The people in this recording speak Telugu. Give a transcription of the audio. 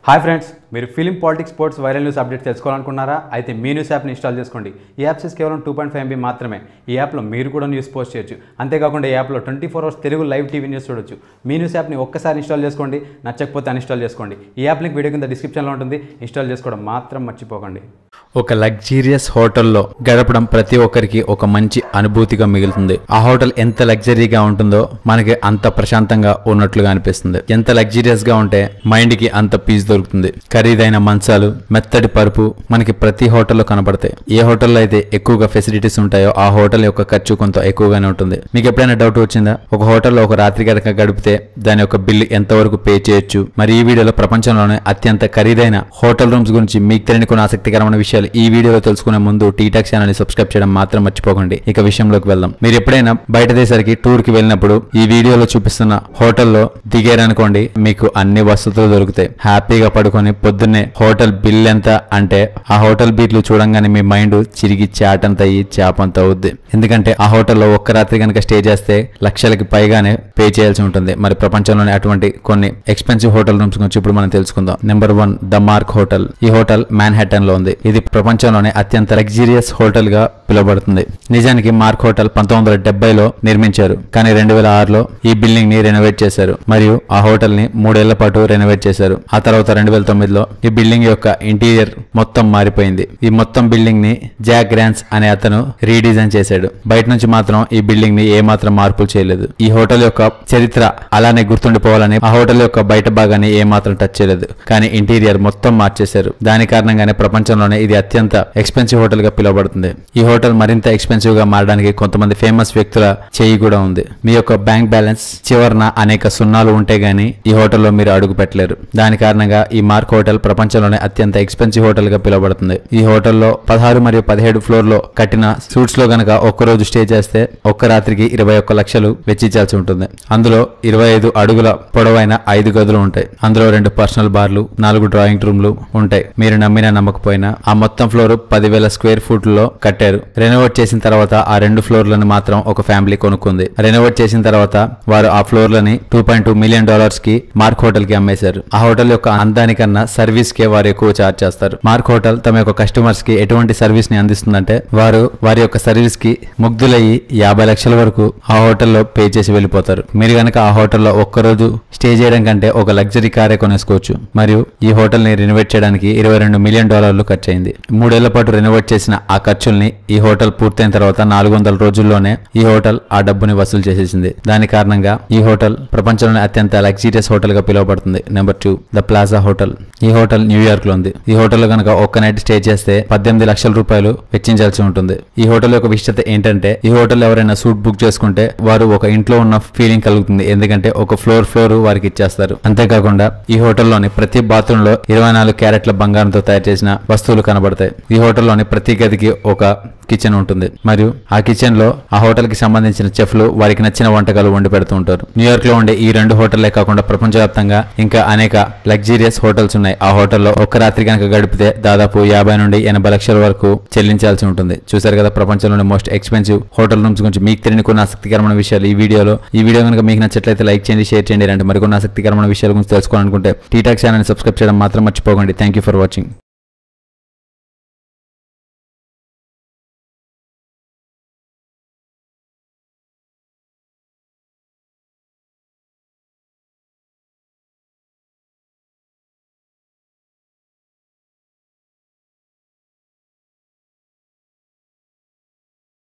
హాయ్ ఫ్రెండ్స్ మీరు film politics sports viral news update తెలుసుకోవాలనుకున్నారా అయితే మీ న్యూస్ యాప్ని ఇన్స్టాల్ చేసుకోండి ఈ యాప్ సైజ్ కేవలం టూ పాయింట్ ఫైవ్ ఎంబీ మాత్రమే ఈ యాప్లో మీరు కూడా న్యూస్ పోస్ట్ చేయొచ్చు అంతేకాకుండా ఈ యాప్లో twenty four hours Telugu live TV news చూడొచ్చు మీ న్యూస్ యాప్ని ఒక్కసారి ఇన్స్టాల్ చేసుకోండి నచ్చకపోతే అన్ఇన్స్టాల్ చేసుకోండి ఈ యాప్ లింక్ వీడియో కింద డిస్క్రిప్షన్లో ఉంటుంది ఇన్స్టాల్ చేసుకోవడం మాత్రం మర్చిపోకండి ఒక లగ్జీరియస్ హోటల్లో గడపడం ప్రతి ఒక్కరికి ఒక మంచి అనుభూతిగా మిగులుతుంది ఆ హోటల్ ఎంత లగ్జరీగా ఉంటుందో మనకి అంత ప్రశాంతంగా ఉన్నట్లుగా అనిపిస్తుంది ఎంత లగ్జీరియస్ గా ఉంటే మైండ్ కి అంత పీస్ దొరుకుతుంది ఖరీదైన మంచాలు మెత్తటి పరుపు మనకి ప్రతి హోటల్లో కనబడతాయి ఏ హోటల్లో అయితే ఎక్కువగా ఫెసిలిటీస్ ఉంటాయో ఆ హోటల్ యొక్క ఖర్చు కొంత ఎక్కువగానే ఉంటుంది మీకు ఎప్పుడైనా డౌట్ వచ్చిందా ఒక హోటల్లో ఒక రాత్రి గనక గడిపితే దాని యొక్క బిల్లు ఎంతవరకు పే చేయొచ్చు మరి ఈ వీడియోలో ప్రపంచంలోనే అత్యంత ఖరీదైన హోటల్ రూమ్స్ గురించి మీకు తెలియని కొన్ని ఆసక్తికరమైన విషయాలు ఈ వీడియోలో తెలుసుకునే ముందు టీటాక్ ఛానల్ ని సబ్స్క్రైబ్ చేయడం మాత్రం మర్చిపోకండి ఇక విషయంలోకి వెళ్దాం మీరు ఎప్పుడైనా బయట దేశానికి టూర్ కి వెళ్ళినప్పుడు ఈ వీడియోలో చూపిస్తున్న హోటల్లో దిగారనుకోండి మీకు అన్ని వసతులు దొరుకుతాయి హ్యాపీగా పడుకొని పొద్దున్నే హోటల్ బిల్ ఎంత అంటే ఆ హోటల్ బిల్లు చూడంగానే మీ మైండ్ చిరిగి చాటంత అయ్యి చాపంత అవుద్ది ఎందుకంటే ఆ హోటల్లో ఒక్క రాత్రి కనుక స్టే చేస్తే లక్షలకి పైగానే పే చేయాల్సి ఉంటుంది మరి ప్రపంచంలోనే అటువంటి కొన్ని ఎక్స్పెన్సివ్ హోటల్ రూమ్స్ గురించి ఇప్పుడు మనం తెలుసుకుందాం number one the Mark hotel ఈ హోటల్ మ్యాన్హాటన్ లో ఉంది ఇది ప్రపంచంలోనే అత్యంత లగ్జీరియస్ హోటల్ గా పిలువబడుతుంది నిజానికి మార్క్ హోటల్ పంతొమ్మిది వందల డెబ్బైలో నిర్మించారు కానీ రెండు వేల ఆరులో ఈ బిల్డింగ్ ని రెనోవేట్ చేశారు మరియు ఆ హోటల్ ని మూడేళ్ల పాటు రెనోవేట్ చేశారు ఆ తర్వాత రెండు వేల తొమ్మిదిలో ఈ బిల్డింగ్ యొక్క ఇంటీరియర్ మొత్తం మారిపోయింది ఈ మొత్తం బిల్డింగ్ ని జాక్ గ్రాన్స్ అనే అతను రీడిజైన్ చేశాడు బయట నుంచి మాత్రం ఈ బిల్డింగ్ ని ఏ మాత్రం మార్పులు చేయలేదు ఈ హోటల్ యొక్క చరిత్ర అలానే గుర్తుండిపోవాలని ఆ హోటల్ యొక్క బయట భాగాన్ని ఏ మాత్రం టచ్ చేయలేదు కానీ ఇంటీరియర్ మొత్తం మార్చేశారు దాని కారణంగానే ప్రపంచంలోనే ఇది అత్యంత ఎక్స్పెన్సివ్ హోటల్ గా పిలువబడుతుంది ఈ హోటల్ మరింత ఎక్స్పెన్సివ్ గా మారడానికి కొంతమంది ఫేమస్ వ్యక్తుల చేయి కూడా ఉంది మీ యొక్క బ్యాంక్ బ్యాలెన్స్ చివరన అనేక సున్నాలు ఉంటే గానీ ఈ హోటల్లో మీరు అడుగు పెట్టలేరు దాని కారణంగా ఈ మార్క్ హోటల్ ప్రపంచంలోనే అత్యంత ఎక్స్పెన్సివ్ హోటల్ గా పిలువబడుతుంది ఈ హోటల్లో పదహారు మరియు పదిహేడు ఫ్లోర్ లో కట్టిన సూట్స్ లో గనక ఒక్క రోజు స్టే చేస్తే ఒక్క రాత్రికి ఇరవై ఒక్క లక్షలు వెచ్చించాల్సి ఉంటుంది అందులో ఇరవై ఐదు అడుగుల పొడవైన ఐదు గదులు ఉంటాయి అందులో రెండు పర్సనల్ బార్లు నాలుగు డ్రాయింగ్ రూమ్లు ఉంటాయి మీరు నమ్మినా నమ్మకపోయినా ఆ మొత్తం ఫ్లోర్ పదివేల స్క్వేర్ ఫుట్ లో కట్టారు రెనోవేట్ చేసిన తర్వాత ఆ రెండు ఫ్లోర్లను మాత్రం ఒక ఫ్యామిలీ కొనుక్కుంది రెనోవేట్ చేసిన తర్వాత వారు ఆ ఫ్లోర్లని two point two million dollars కి మార్క్ హోటల్ కి అమ్మేశారు ఆ హోటల్ యొక్క అందానికన్నా సర్వీస్ కే వారు ఎక్కువ చార్జ్ చేస్తారు మార్క్ హోటల్ తమ యొక్క కస్టమర్స్ కి ఎటువంటి సర్వీస్ ని అందిస్తుందంటే వారు వారి యొక్క సర్వీస్ కి ముగ్ధులయ్యి యాభై లక్షల వరకు ఆ హోటల్లో పే చేసి వెళ్ళిపోతారు మీరు గనక ఆ హోటల్లో ఒక్కరోజు స్టే చేయడం కంటే ఒక లగ్జరీ కారే కొనేసుకోవచ్చు మరియు ఈ హోటల్ ని రెనోవేట్ చేయడానికి ఇరవై రెండు మిలియన్ డాలర్లు ఖర్చు అయింది మూడేళ్ల పాటు రెనోవేట్ చేసిన ఆ ఖర్చుల్ని ఈ హోటల్ పూర్తయిన తర్వాత నాలుగు వందల రోజుల్లోనే ఈ హోటల్ ఆ డబ్బుని వసూలు చేసేసింది దాని కారణంగా ఈ హోటల్ ప్రపంచంలోనే అత్యంత లగ్జీరియస్ హోటల్ గా పిలువబడుతుంది number two the Plaza hotel ఈ హోటల్ న్యూయార్క్ లో ఉంది ఈ హోటల్లో కనుక ఒక్క నైట్ స్టే చేస్తే పద్దెనిమిది లక్షల రూపాయలు వెచ్చించాల్సి ఉంటుంది ఈ హోటల్ యొక్క విశిష్టత ఏంటంటే ఈ హోటల్ ఎవరైనా సూట్ బుక్ చేసుకుంటే వారు ఒక ఇంట్లో ఉన్న ఫీలింగ్ కలుగుతుంది ఎందుకంటే ఒక ఫ్లోర్ ఫ్లోర్ వారికి ఇచ్చేస్తారు అంతేకాకుండా ఈ హోటల్లోని ప్రతి బాత్రూమ్ లో ఇరవై నాలుగు క్యారెట్ల బంగారంతో తయారు చేసిన వస్తువులు కనబడతాయి ఈ హోటల్లోని ప్రతి గదికి ఒక కిచెన్ ఉంటుంది మరియు ఆ కిచెన్ లో ఆ హోటల్ కి సంబంధించిన చెఫ్లు వారికి నచ్చిన వంటకాలు వండి పెడుతూ ఉంటారు న్యూయార్క్ లో ఉండే ఈ రెండు హోటల్లే కాకుండా ప్రపంచవ్యాప్తంగా ఇంకా అనేక లగ్జీరియస్ హోటల్స్ ఉన్నాయి ఆ హోటల్లో ఒక్క రాత్రి కనుక గడిపితే దాదాపు యాభై నుండి ఎనభై లక్షల వరకు చెల్లించాల్సి ఉంటుంది చూసారు కదా ప్రపంచంలోని మోస్ట్ ఎక్స్పెన్సివ్ హోటల్ రూమ్స్ గురించి మీకు తెలియని కొన్ని ఆసక్తికరమైన విషయాలు ఈ వీడియోలో ఈ వీడియో కనుక మీకు నచ్చట్లయితే లైక్ చేయండి షేర్ చేయండి ఇలాంటి మరికొన్ని ఆసక్తికరమైన విషయాల గురించి తెలుసుకోవాలనుకుంటే టీటాక్ ఛానల్ సబ్స్క్రైబ్ చేయడం మాత్రం మర్చిపోకండి థ్యాంక్ యూ ఫర్ వాచింగ్